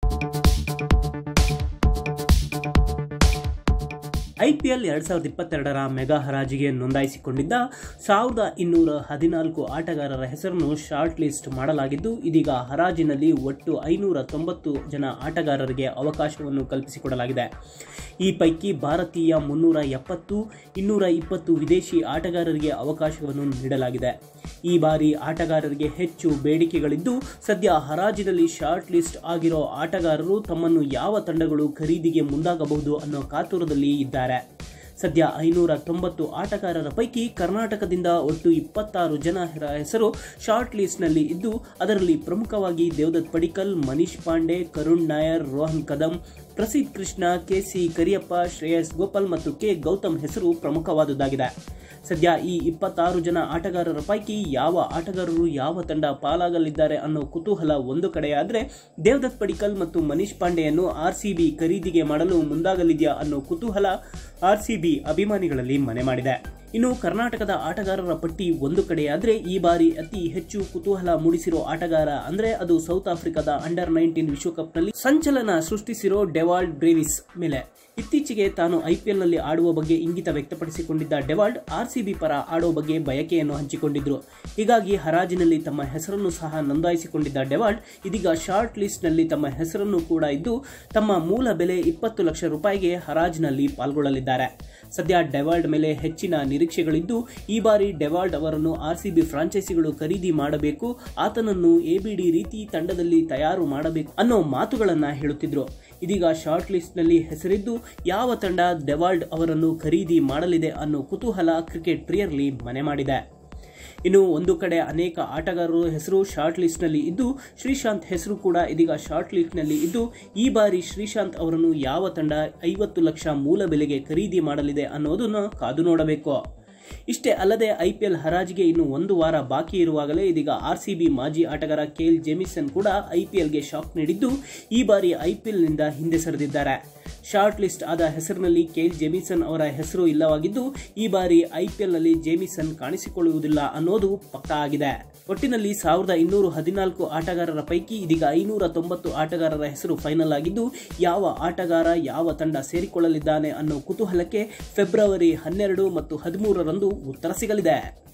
IPL ಎರಡ್ ಸಾವಿರದ ಇಪ್ಪತ್ತೆರಡರ ಮೆಗಾ ಹರಾಜಿಗೆ ನೋಂದಾಯಿಸಿಕೊಂಡಿದ್ದ ಸಾವಿರದ ಇನ್ನೂರ ಹದಿನಾಲ್ಕು ಆಟಗಾರರ ಹೆಸರನ್ನು ಶಾರ್ಟ್ ಲಿಸ್ಟ್ ಮಾಡಲಾಗಿದ್ದು ಇದೀಗ ಹರಾಜಿನಲ್ಲಿ ಒಟ್ಟು ಐನೂರ ತೊಂಬತ್ತು ಜನ ಆಟಗಾರರಿಗೆ ಅವಕಾಶವನ್ನು ಕಲ್ಪಿಸಿಕೊಡಲಾಗಿದೆ ಈ ಪೈಕಿ ಭಾರತೀಯ ಮುನ್ನೂರ ಎಪ್ಪತ್ತು ಇನ್ನೂರ ಇಪ್ಪತ್ತು ವಿದೇಶಿ ಆಟಗಾರರಿಗೆ ಅವಕಾಶವನ್ನು ನೀಡಲಾಗಿದೆ ಈ ಬಾರಿ ಆಟಗಾರರಿಗೆ ಹೆಚ್ಚು ಬೇಡಿಕೆಗಳಿದ್ದು ಸದ್ಯ ಹರಾಜಿನಲ್ಲಿ ಶಾರ್ಟ್ ಲಿಸ್ಟ್ ಆಗಿರೋ ಆಟಗಾರರು ತಮ್ಮನ್ನು ಯಾವ ತಂಡಗಳು ಖರೀದಿಗೆ ಮುಂದಾಗಬಹುದು ಅನ್ನೋ ಕಾತುರದಲ್ಲಿ ಇದ್ದಾರೆ ಸದ್ಯ ಐನೂರ ತೊಂಬತ್ತು ಆಟಗಾರರ ಪೈಕಿ ಕರ್ನಾಟಕದಿಂದ ಒಟ್ಟು ಇಪ್ಪತ್ತಾರು ಜನ ಹೆಸರು ಶಾರ್ಟ್ ಲಿಸ್ಟ್ನಲ್ಲಿ ಇದ್ದು ಅದರಲ್ಲಿ ಪ್ರಮುಖವಾಗಿ ದೇವದತ್ ಪಡಿಕಲ್ ಮನೀಶ್ ಪಾಂಡೆ ಕರುಣ್ ನಾಯರ್ ರೋಹನ್ ಕದಂ ಪ್ರಸಿದ್ಧ ಕೃಷ್ಣ ಕೆಸಿ ಕರಿಯಪ್ಪ ಶ್ರೇಯಸ್ ಗೋಪಾಲ್ ಮತ್ತು ಕೆ ಗೌತಮ್ ಹೆಸರು ಪ್ರಮುಖವಾದುದಾಗಿದೆ ಸದ್ಯ ಈ ಇಪ್ಪತ್ತಾರು ಜನ ಆಟಗಾರರ ಪೈಕಿ ಯಾವ ಆಟಗಾರರು ಯಾವ ತಂಡ ಪಾಲಾಗಲಿದ್ದಾರೆ ಅನ್ನೋ ಕುತೂಹಲ ಒಂದು ಕಡೆಯಾದರೆ ದೇವದತ್ ಪಡಿಕಲ್ ಮತ್ತು ಮನೀಶ್ ಪಾಂಡೆಯನ್ನು ಆರ್ಸಿಬಿ ಖರೀದಿಗೆ ಮಾಡಲು ಮುಂದಾಗಲಿದೆಯಾ ಅನ್ನೋ ಕುತೂಹಲ ಆರ್ಸಿಬಿ ಅಭಿಮಾನಿಗಳಲ್ಲಿ ಮನೆ ಮಾಡಿದೆ ಇನ್ನು ಕರ್ನಾಟಕದ ಆಟಗಾರರ ಪಟ್ಟಿ ಒಂದು ಕಡೆಯಾದರೆ ಈ ಬಾರಿ ಅತಿ ಹೆಚ್ಚು ಕುತೂಹಲ ಮೂಡಿಸಿರೋ ಆಟಗಾರ ಅಂದ್ರೆ ಅದು ಸೌತ್ ಆಫ್ರಿಕಾದ ಅಂಡರ್ ನೈನ್ಟೀನ್ ವಿಶ್ವಕಪ್ನಲ್ಲಿ ಸಂಚಲನ ಸೃಷ್ಟಿಸಿರೋ ಡೆವಾಲ್ಡ್ ಬ್ರೇವಿಸ್ ಮೇಲೆ ಇತ್ತೀಚೆಗೆ ತಾನು ಐಪಿಎಲ್ನಲ್ಲಿ ಆಡುವ ಬಗ್ಗೆ ಇಂಗಿತ ವ್ಯಕ್ತಪಡಿಸಿಕೊಂಡಿದ್ದ ಡೆವಾಲ್ಡ್ ಆರ್ಸಿಬಿ ಪರ ಆಡೋ ಬಗ್ಗೆ ಬಯಕೆಯನ್ನು ಹಂಚಿಕೊಂಡಿದ್ರು ಹೀಗಾಗಿ ಹರಾಜಿನಲ್ಲಿ ತಮ್ಮ ಹೆಸರನ್ನು ಸಹ ನೋಂದಾಯಿಸಿಕೊಂಡಿದ್ದ ಡೆವಾಲ್ಡ್ ಇದೀಗ ಶಾರ್ಟ್ ಲಿಸ್ಟ್ನಲ್ಲಿ ತಮ್ಮ ಹೆಸರನ್ನು ಕೂಡ ಇದ್ದು ತಮ್ಮ ಮೂಲ ಬೆಲೆ ಇಪ್ಪತ್ತು ಲಕ್ಷ ರೂಪಾಯಿಗೆ ಹರಾಜಿನಲ್ಲಿ ಪಾಲ್ಗೊಳ್ಳಲಿದ್ದಾರೆ ಸದ್ಯ ಡೆವಾಲ್ಡ್ ಮೇಲೆ ಹೆಚ್ಚಿನ ನಿರೀಕ್ಷೆಗಳಿದ್ದು ಈ ಬಾರಿ ಡೆವಾಲ್ಡ್ ಅವರನ್ನು ಆರ್ಸಿಬಿ ಫ್ರಾಂಚೈಸಿಗಳು ಖರೀದಿ ಮಾಡಬೇಕು ಆತನನ್ನು ಎಬಿಡಿ ರೀತಿ ತಂಡದಲ್ಲಿ ತಯಾರು ಮಾಡಬೇಕು ಅನ್ನೋ ಮಾತುಗಳನ್ನ ಹೇಳುತ್ತಿದ್ರು ಇದೀಗ ಶಾರ್ಟ್ ಲಿಸ್ಟ್ನಲ್ಲಿ ಹೆಸರಿದ್ದು ಯಾವ ತಂಡ ಡೆವಾಲ್ಡ್ ಅವರನ್ನು ಖರೀದಿ ಮಾಡಲಿದೆ ಅನ್ನೋ ಕುತೂಹಲ ಕ್ರಿಕೆಟ್ ಪ್ರಿಯರ್ಲಿ ಮನೆ ಮಾಡಿದೆ ಇನ್ನು ಒಂದು ಕಡೆ ಅನೇಕ ಆಟಗಾರರು ಹೆಸರು ಶಾರ್ಟ್ ಲಿಸ್ಟ್ನಲ್ಲಿ ಇದ್ದು ಶ್ರೀಶಾಂತ್ ಹೆಸರು ಕೂಡ ಇದೀಗ ಶಾರ್ಟ್ ಲಿಸ್ಟ್ನಲ್ಲಿ ಇದ್ದು ಈ ಬಾರಿ ಶ್ರೀಶಾಂತ್ ಅವರನ್ನು ಯಾವ ತಂಡ ಐವತ್ತು ಲಕ್ಷ ಮೂಲ ಬೆಲೆಗೆ ಖರೀದಿ ಮಾಡಲಿದೆ ಅನ್ನೋದನ್ನು ಕಾದು ನೋಡಬೇಕು ಇಷ್ಟೇ ಅಲ್ಲದೆ ಐಪಿಎಲ್ ಹರಾಜಿಗೆ ಇನ್ನು ಒಂದು ವಾರ ಬಾಕಿ ಇರುವಾಗಲೇ ಇದೀಗ ಆರ್ಸಿಬಿ ಮಾಜಿ ಆಟಗಾರ ಕೆಎಲ್ ಜೆಮಿಸನ್ ಕೂಡ ಐಪಿಎಲ್ಗೆ ಶಾಕ್ ನೀಡಿದ್ದು ಈ ಬಾರಿ ಐಪಿಎಲ್ನಿಂದ ಹಿಂದೆ ಸರಿದಿದ್ದಾರೆ ಶಾರ್ಟ್ ಲಿಸ್ಟ್ ಆದ ಹೆಸರಿನಲ್ಲಿ ಕೆಎಲ್ ಜೆಮಿಸನ್ ಅವರ ಹೆಸರು ಇಲ್ಲವಾಗಿದ್ದು ಈ ಬಾರಿ ಐಪಿಎಲ್ನಲ್ಲಿ ಜೆಮಿಸನ್ ಕಾಣಿಸಿಕೊಳ್ಳುವುದಿಲ್ಲ ಅನ್ನೋದು ಪಕ್ಕಾ ಆಗಿದೆ ಒಟ್ಟಿನಲ್ಲಿ ಸಾವಿರದ ಇನ್ನೂರು ಹದಿನಾಲ್ಕು ಆಟಗಾರರ ಪೈಕಿ ಇದೀಗ ಐನೂರ ತೊಂಬತ್ತು ಆಟಗಾರರ ಹೆಸರು ಫೈನಲ್ ಆಗಿದ್ದು ಯಾವ ಆಟಗಾರ ಯಾವ ತಂಡ ಸೇರಿಕೊಳ್ಳಲಿದ್ದಾನೆ ಅನ್ನೋ ಕುತೂಹಲಕ್ಕೆ ಫೆಬ್ರವರಿ ಹನ್ನೆರಡು ಮತ್ತು ಹದಿಮೂರರಂದು ಉತ್ತರ ಸಿಗಲಿದೆ